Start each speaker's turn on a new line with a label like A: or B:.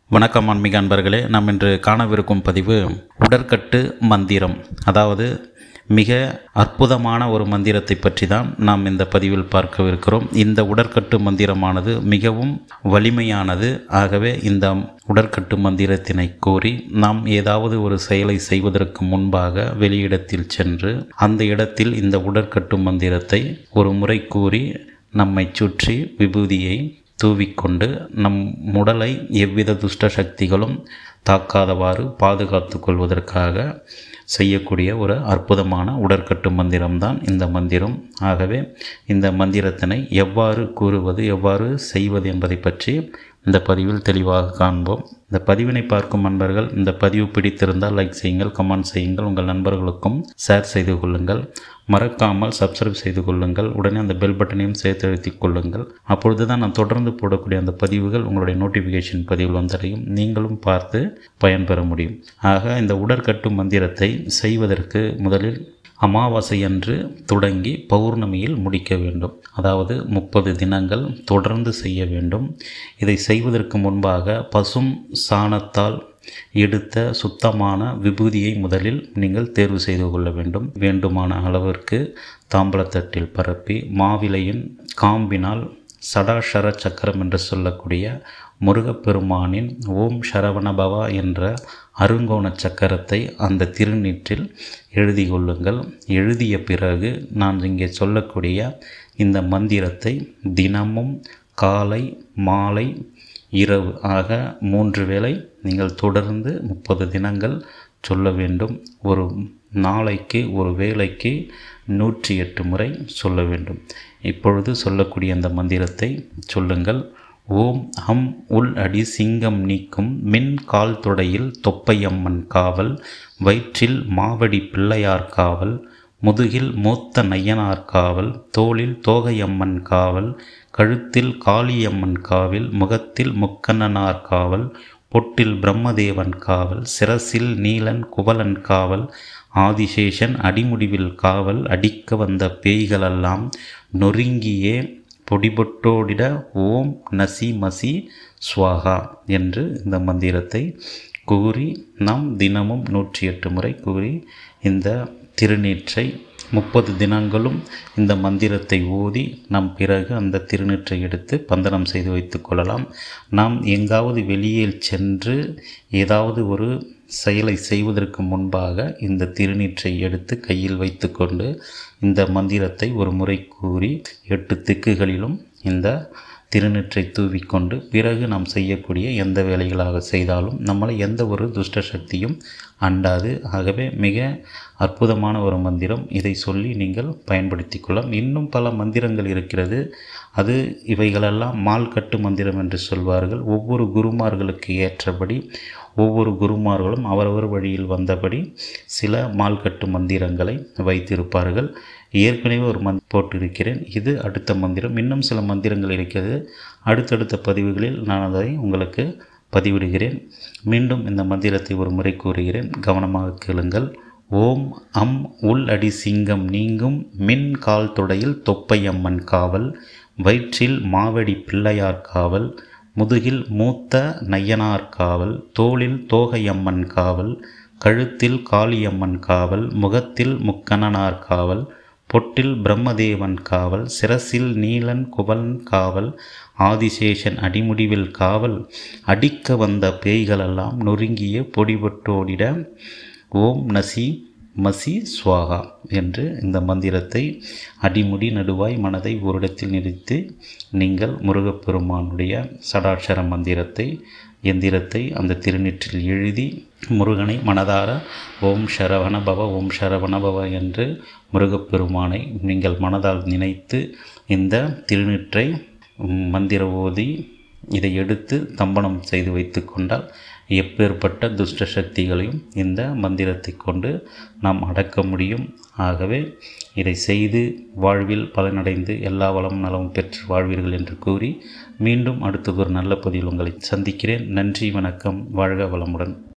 A: வணக்கம் ஆன்மீக அன்பர்களே நாம் இன்று காணவிருக்கும் பதிவு உடற்கட்டு மந்திரம் அதாவது மிக அற்புதமான ஒரு மந்திரத்தை பற்றி தான் நாம் இந்த பதிவில் பார்க்கவிருக்கிறோம் இந்த உடற்கட்டு மந்திரமானது மிகவும் வலிமையானது ஆகவே இந்த உடற்கட்டு மந்திரத்தினை கூறி நாம் ஏதாவது ஒரு செயலை செய்வதற்கு முன்பாக வெளியிடத்தில் சென்று அந்த இடத்தில் இந்த உடற்கட்டு மந்திரத்தை ஒரு முறை கூறி நம்மை சுற்றி விபூதியை தூவிக்கொண்டு நம் உடலை எவ்வித துஷ்ட சக்திகளும் தாக்காதவாறு பாதுகாத்து கொள்வதற்காக செய்யக்கூடிய ஒரு அற்புதமான உடற்கட்டு மந்திரம்தான் இந்த மந்திரம் ஆகவே இந்த மந்திரத்தினை எவ்வாறு கூறுவது எவ்வாறு செய்வது என்பதை பற்றி இந்த பதிவில் தெளிவாக காண்போம் இந்த பதிவினை பார்க்கும் நண்பர்கள் இந்த பதிவு பிடித்திருந்தால் லைக் செய்யுங்கள் கமெண்ட் செய்யுங்கள் உங்கள் நண்பர்களுக்கும் ஷேர் செய்து கொள்ளுங்கள் மறக்காமல் சப்ஸ்கிரைப் செய்து கொள்ளுங்கள் உடனே அந்த பெல் பட்டனையும் சேர்த்து அழுத்திக் கொள்ளுங்கள் அப்பொழுது தான் நான் தொடர்ந்து போடக்கூடிய அந்த பதிவுகள் உங்களுடைய நோட்டிஃபிகேஷன் பதிவில் வந்தடையும் நீங்களும் பார்த்து பயன்பெற முடியும் ஆக இந்த உடற்கட்டு மந்திரத்தை செய்வதற்கு முதலில் அமாவாசை அன்று தொடங்கி பௌர்ணமியில் முடிக்க வேண்டும் அதாவது முப்பது தினங்கள் தொடர்ந்து செய்ய வேண்டும் இதை செய்வதற்கு முன்பாக பசும் சாணத்தால் எடுத்த சுத்தமான விபூதியை முதலில் நீங்கள் தேர்வு செய்து கொள்ள வேண்டும் வேண்டுமான அளவிற்கு தாம்பளத்தட்டில் பரப்பி மாவிலையின் காம்பினால் சடாஷர சக்கரம் என்று சொல்லக்கூடிய முருகப்பெருமானின் ஓம் சரவணபவா என்ற அருங்கோண சக்கரத்தை அந்த திருநீற்றில் எழுதி கொள்ளுங்கள் எழுதிய பிறகு நான் இங்கே சொல்லக்கூடிய இந்த மந்திரத்தை தினமும் காலை மாலை இரவு ஆக மூன்று வேளை நீங்கள் தொடர்ந்து முப்பது தினங்கள் சொல்ல வேண்டும் ஒரு நாளைக்கு ஒரு வேளைக்கு நூற்றி எட்டு முறை சொல்ல வேண்டும் இப்பொழுது சொல்லக்கூடிய அந்த மந்திரத்தை சொல்லுங்கள் ஓம் ஹம் உள் அடி சிங்கம் நீக்கும் மின் கால் தொடையில் தொப்பையம்மன் காவல் வயிற்றில் மாவடி பிள்ளையார் காவல் முதுகில் மூத்த நையனார் காவல் தோளில் தோகையம்மன் காவல் கழுத்தில் காளியம்மன் காவல் முகத்தில் முக்கண்ணனார் காவல் பொட்டில் பிரம்மதேவன் காவல் சிரசில் நீலன் குவலன் காவல் ஆதிசேஷன் அடிமுடிவில் காவல் அடிக்க வந்த பேய்களெல்லாம் நொறுங்கியே பொடிபொட்டோடிட ஓம் நசி மசி ஸ்வாகா என்று இந்த மந்திரத்தை கூறி நாம் தினமும் நூற்றி எட்டு முறை கூறி இந்த திருநீற்றை முப்பது தினங்களும் இந்த மந்திரத்தை ஓதி நாம் பிறகு அந்த திருநீற்றை எடுத்து பந்தனம் செய்து வைத்து கொள்ளலாம் நாம் எங்காவது வெளியே சென்று ஏதாவது ஒரு செயலை செய்வதற்கு முன்பாக இந்த திருநீற்றை எடுத்து கையில் வைத்துக்கொண்டு இந்த மந்திரத்தை ஒரு முறை கூறி எட்டு திக்குகளிலும் இந்த திருநீற்றை தூவிக்கொண்டு பிறகு நாம் செய்யக்கூடிய எந்த வேலைகளாக செய்தாலும் நம்மளை எந்த ஒரு துஷ்ட சக்தியும் அண்டாது ஆகவே மிக அற்புதமான ஒரு மந்திரம் இதை சொல்லி நீங்கள் பயன்படுத்தி கொள்ளலாம் இன்னும் பல மந்திரங்கள் இருக்கிறது அது இவைகளெல்லாம் மால்கட்டு மந்திரம் என்று சொல்வார்கள் ஒவ்வொரு குருமார்களுக்கு ஏற்றபடி ஒவ்வொரு குருமார்களும் அவரவர் வழியில் வந்தபடி சில மால்கட்டு மந்திரங்களை வைத்திருப்பார்கள் ஏற்கனவே ஒரு மந்த் போட்டிருக்கிறேன் இது அடுத்த மந்திரம் இன்னும் சில மந்திரங்கள் இருக்கிறது அடுத்தடுத்த பதிவுகளில் நான் அதை உங்களுக்கு பதிவிடுகிறேன் மீண்டும் இந்த மந்திரத்தை ஒரு முறை கூறுகிறேன் கவனமாக கேளுங்கள் ஓம் அம் உள் அடி சிங்கம் நீங்கும் மின் கால் தொடையில் தொப்பையம்மன் காவல் வயிற்றில் மாவடி பிள்ளையார் காவல் முதுகில் மூத்த நையனார் காவல் தோளில் தோகையம்மன் காவல் கழுத்தில் காளியம்மன் காவல் முகத்தில் முக்கணனார் காவல் பொட்டில் பிரம்மதேவன் காவல் சிரசில் நீலன் குவலன் காவல் ஆதிசேஷன் அடிமுடிவில் காவல் அடிக்க வந்த பேய்களெல்லாம் நொறுங்கிய பொடிபட்டோடிட ஓம் நசி மசி ஸ்வாகா என்று இந்த மந்திரத்தை அடிமுடி நடுவாய் மனதை ஓரிடத்தில் நிறுத்தி நீங்கள் முருகப்பெருமானுடைய சடாட்சர மந்திரத்தை எந்திரத்தை அந்த திருநீற்றில் எழுதி முருகனை மனதார ஓம் சரவண பவ ஓம் சரவண பவ என்று முருகப்பெருமானை நீங்கள் மனதால் நினைத்து இந்த திருநீற்றை மந்திர ஓதி இதை எடுத்து தம்பனம் செய்து வைத்து கொண்டால் எப்பேற்பட்ட துஷ்ட சக்திகளையும் இந்த மந்திரத்தை கொண்டு நாம் அடக்க முடியும் ஆகவே இதை செய்து வாழ்வில் பலனடைந்து எல்லா வளமும் நலமும் பெற்று வாழ்வீர்கள் என்று கூறி மீண்டும் அடுத்தது ஒரு நல்ல பதிவில் உங்களை சந்திக்கிறேன் நன்றி வணக்கம் வாழ்க வளமுடன்